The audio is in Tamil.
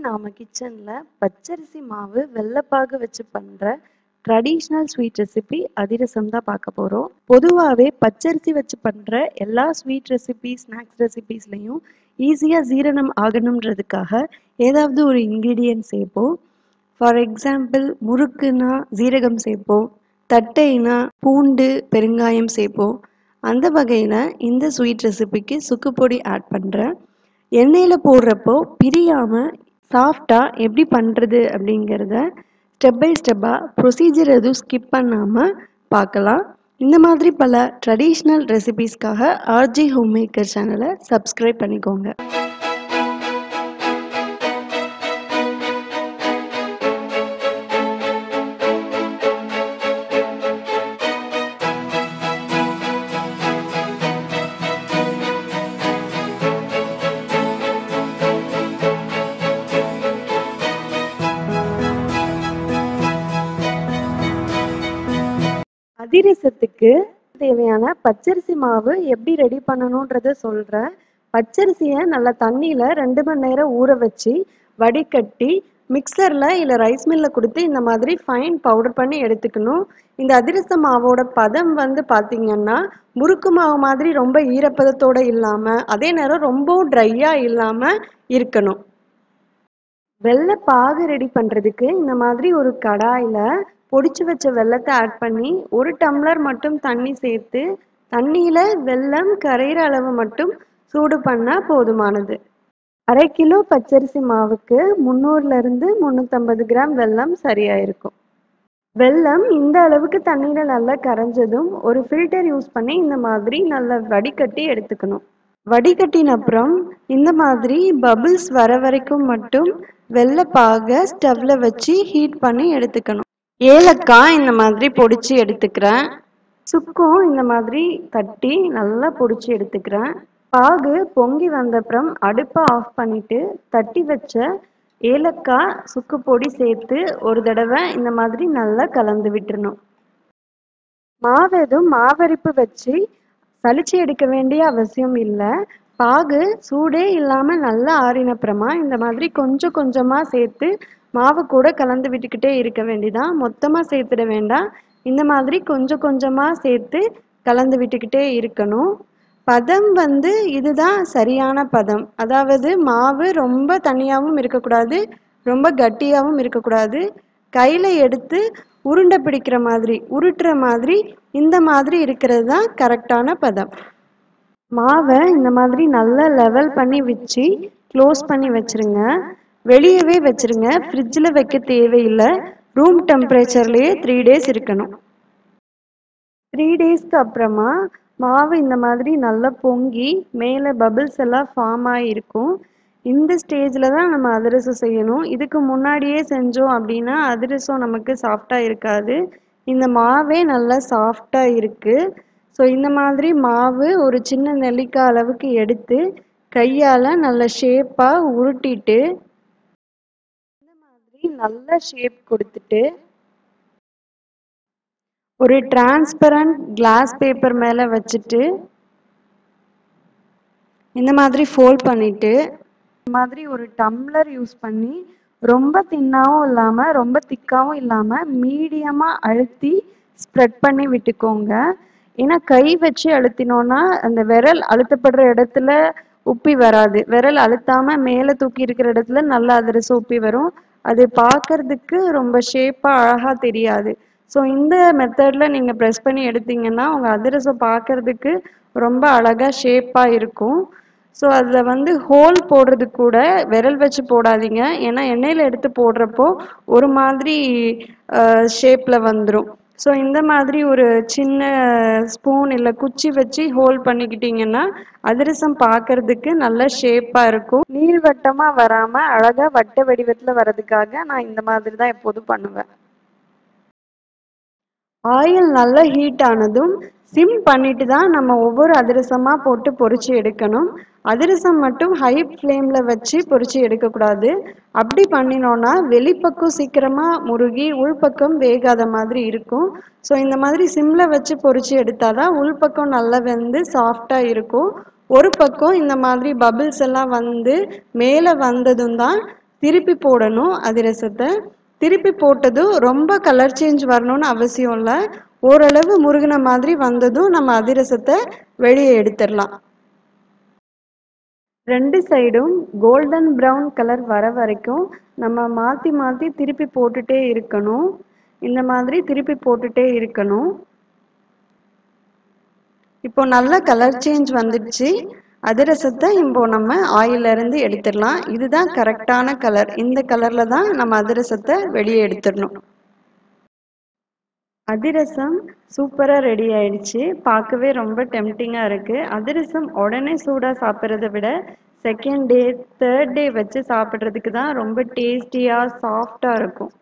நாம கிச்சனில் பச்சரிசி மாவு வெள்ளைப்பாகு வச்சு பண்ணுற ட்ரெடிஷ்னல் ஸ்வீட் ரெசிபி அதிரசம் தான் பார்க்க போகிறோம் பொதுவாகவே பச்சரிசி வச்சு பண்ணுற எல்லா ஸ்வீட் ரெசிபி ஸ்நாக்ஸ் ரெசிபீஸ்லையும் ஈஸியாக ஜீரணம் ஆகணுன்றதுக்காக ஏதாவது ஒரு இன்க்ரீடியன்ட் சேர்ப்போம் ஃபார் எக்ஸாம்பிள் முறுக்குனா ஜீரகம் சேர்ப்போம் தட்டைனா பூண்டு பெருங்காயம் சேர்ப்போம் அந்த வகையில் இந்த ஸ்வீட் ரெசிபிக்கு சுக்குப்பொடி ஆட் பண்ணுறேன் எண்ணெயில் போடுறப்போ பிரியாமல் சாஃப்டாக எப்படி பண்ணுறது அப்படிங்கிறத ஸ்டெப் பை ஸ்டெப்பாக ப்ரொசீஜர் எதுவும் ஸ்கிப் பண்ணாமல் பார்க்கலாம் இந்த மாதிரி பல ட்ரெடிஷ்னல் ரெசிபீஸ்க்காக ஆர்ஜி ஹோம் மேக்கர் சேனலை சப்ஸ்கிரைப் பண்ணிக்கோங்க அதிரசத்துக்கு தேவையான பச்சரிசி மாவு எப்படி ரெடி பண்ணணுன்றத சொல்கிறேன் பச்சரிசியை நல்லா தண்ணியில் ரெண்டு மணி நேரம் ஊற வச்சு வடிகட்டி மிக்சரில் இல்லை ரைஸ் மில்லில் கொடுத்து இந்த மாதிரி ஃபைன் பவுடர் பண்ணி எடுத்துக்கணும் இந்த அதிரச மாவோட பதம் வந்து பார்த்தீங்கன்னா முறுக்கு மாவு மாதிரி ரொம்ப ஈரப்பதத்தோடு இல்லாமல் அதே நேரம் ரொம்பவும் ட்ரையாக இல்லாமல் இருக்கணும் வெள்ளை பாகு ரெடி பண்ணுறதுக்கு இந்த மாதிரி ஒரு கடாயில் பொடிச்சு வச்ச வெள்ளத்தை ஆட் பண்ணி ஒரு டம்ளர் மட்டும் தண்ணி சேர்த்து தண்ணியில் வெல்லம் கரையிற அளவு மட்டும் சூடு பண்ணால் போதுமானது அரை கிலோ பச்சரிசி மாவுக்கு முந்நூறுலேருந்து முந்நூற்றம்பது கிராம் வெல்லம் சரியாக இருக்கும் வெல்லம் இந்த அளவுக்கு தண்ணியில் நல்லா கரைஞ்சதும் ஒரு ஃபில்டர் யூஸ் பண்ணி இந்த மாதிரி நல்லா வடிகட்டி எடுத்துக்கணும் வடிகட்டின அப்புறம் இந்த மாதிரி பபிள்ஸ் வர வரைக்கும் மட்டும் வெள்ளை பாகை ஸ்டவ்ல வச்சு ஹீட் பண்ணி எடுத்துக்கணும் ஏலக்காய் இந்த மாதிரி பொடிச்சு எடுத்துக்கிறேன் சுக்கும் இந்த மாதிரி தட்டி நல்லா பொடிச்சு எடுத்துக்கிறேன் பாகு பொங்கி வந்தப்புறம் அடுப்பை ஆஃப் பண்ணிட்டு தட்டி வச்ச ஏலக்காய் சுக்கு பொடி சேர்த்து ஒரு தடவை இந்த மாதிரி நல்லா கலந்து விட்டுறணும் மாவு எதுவும் மாவரிப்பு வச்சு சளிச்சு எடுக்க வேண்டிய அவசியம் இல்லை பாகு சூடே இல்லாமல் நல்லா ஆறினப்புறமா இந்த மாதிரி கொஞ்சம் கொஞ்சமாக சேர்த்து மாவு கூட கலந்து விட்டுக்கிட்டே இருக்க வேண்டிதான் மொத்தமாக சேர்த்துட வேண்டாம் இந்த மாதிரி கொஞ்சம் கொஞ்சமாக சேர்த்து கலந்து விட்டுக்கிட்டே இருக்கணும் பதம் வந்து இதுதான் சரியான பதம் அதாவது மாவு ரொம்ப தனியாகவும் இருக்கக்கூடாது ரொம்ப கட்டியாகவும் இருக்கக்கூடாது கையில் எடுத்து உருண்டை பிடிக்கிற மாதிரி உருட்டுற மாதிரி இந்த மாதிரி இருக்கிறது தான் கரெக்டான பதம் மாவை இந்த மாதிரி நல்லா லெவல் பண்ணி வச்சு க்ளோஸ் பண்ணி வச்சிருங்க வெளியவே வச்சிருங்க ஃப்ரிட்ஜில் வைக்க தேவையில்லை ரூம் டெம்பரேச்சர்லேயே த்ரீ டேஸ் இருக்கணும் த்ரீ டேஸ்க்கு அப்புறமா மாவு இந்த மாதிரி நல்லா பொங்கி மேலே பபிள்ஸ் எல்லாம் ஃபார்ம் ஆகிருக்கும் இந்த ஸ்டேஜில் தான் நம்ம அதிரசம் செய்யணும் இதுக்கு முன்னாடியே செஞ்சோம் அப்படின்னா அதிரசம் நமக்கு சாஃப்டாக இருக்காது இந்த மாவே நல்லா சாஃப்டாக இருக்குது ஸோ இந்த மாதிரி மாவு ஒரு சின்ன நெல்லிக்காய் அளவுக்கு எடுத்து கையால் நல்ல ஷேப்பாக உருட்டிட்டு இந்த மாதிரி நல்ல ஷேப் கொடுத்துட்டு ஒரு டிரான்ஸ்பரண்ட் கிளாஸ் பேப்பர் மேலே வச்சுட்டு இந்த மாதிரி ஃபோல்ட் பண்ணிட்டு இந்த மாதிரி ஒரு டம்ளர் யூஸ் பண்ணி ரொம்ப தின்னாகவும் இல்லாமல் ரொம்ப திக்காகவும் இல்லாமல் மீடியமாக அழுத்தி ஸ்ப்ரெட் பண்ணி விட்டுக்கோங்க ஏன்னா கை வச்சு அழுத்தினோன்னா அந்த விரல் அழுத்தப்படுற இடத்துல உப்பி வராது விரல் அழுத்தாம மேலே தூக்கி இருக்கிற இடத்துல நல்லா அதிரசம் உப்பி வரும் அது பார்க்கறதுக்கு ரொம்ப ஷேப்பாக அழகாக தெரியாது ஸோ இந்த மெத்தடில் நீங்கள் ப்ரெஸ் பண்ணி எடுத்தீங்கன்னா உங்கள் அதிரசம் பார்க்கறதுக்கு ரொம்ப அழகாக ஷேப்பாக இருக்கும் ஸோ அதில் வந்து ஹோல் போடுறது கூட விரல் வச்சு போடாதீங்க ஏன்னா எண்ணெயில் எடுத்து போடுறப்போ ஒரு மாதிரி ஷேப்பில் வந்துடும் ஸோ இந்த மாதிரி ஒரு சின்ன ஸ்பூன் இல்லை குச்சி வச்சு ஹோல் பண்ணிக்கிட்டிங்கன்னா அதிரசம் பார்க்கறதுக்கு நல்ல ஷேப்பாக இருக்கும் நீள்வட்டமாக வராமல் அழகாக வட்ட வடிவத்தில் வர்றதுக்காக நான் இந்த மாதிரி தான் எப்போதும் பண்ணுவேன் ஆயில் நல்லா ஹீட் ஆனதும் சிம் பண்ணிட்டு தான் நம்ம ஒவ்வொரு அதிரசமாக போட்டு பொரிச்சு எடுக்கணும் அதிரசம் மட்டும் ஹை ஃப்ளேமில் வச்சு பொரிச்சு எடுக்கக்கூடாது அப்படி பண்ணினோன்னா வெளிப்பக்கம் சீக்கிரமாக முருகி உள்பக்கம் வேகாத மாதிரி இருக்கும் ஸோ இந்த மாதிரி சிம்மில் வச்சு பொரிச்சு எடுத்தால் தான் உள்பக்கம் நல்லா வெந்து சாஃப்டாக இருக்கும் ஒரு பக்கம் இந்த மாதிரி பபிள்ஸ் எல்லாம் வந்து மேலே வந்ததும் தான் திருப்பி போடணும் அதிரசத்தை திருப்பி போட்டதும் ரொம்ப கலர் சேஞ்ச் வரணும்னு அவசியம் இல்லை ஓரளவு முருகின மாதிரி வந்ததும் நம்ம அதிரசத்தை வெளியே எடுத்துடலாம் ரெண்டு சைடும் கோல்டன் ப்ரௌன் கலர் வர வரைக்கும் நம்ம மாற்றி மாற்றி திருப்பி போட்டுட்டே இருக்கணும் இந்த மாதிரி திருப்பி போட்டுட்டே இருக்கணும் இப்போ நல்ல கலர் சேஞ்ச் வந்துடுச்சு அதிரசத்தை இப்போ நம்ம ஆயில இருந்து எடுத்துடலாம் இதுதான் கரெக்டான கலர் இந்த கலர்ல தான் நம்ம அதிரசத்தை வெளியே எடுத்துடணும் அதிரசம் சூப்பராக ரெடி ஆயிடுச்சு பார்க்கவே ரொம்ப டெம்டிங்காக இருக்குது அதிரசம் உடனே சூடாக சாப்பிட்றத விட செகண்ட் டே தேர்ட் டே வச்சு சாப்பிட்றதுக்கு தான் ரொம்ப டேஸ்டியாக சாஃப்டாக இருக்கும்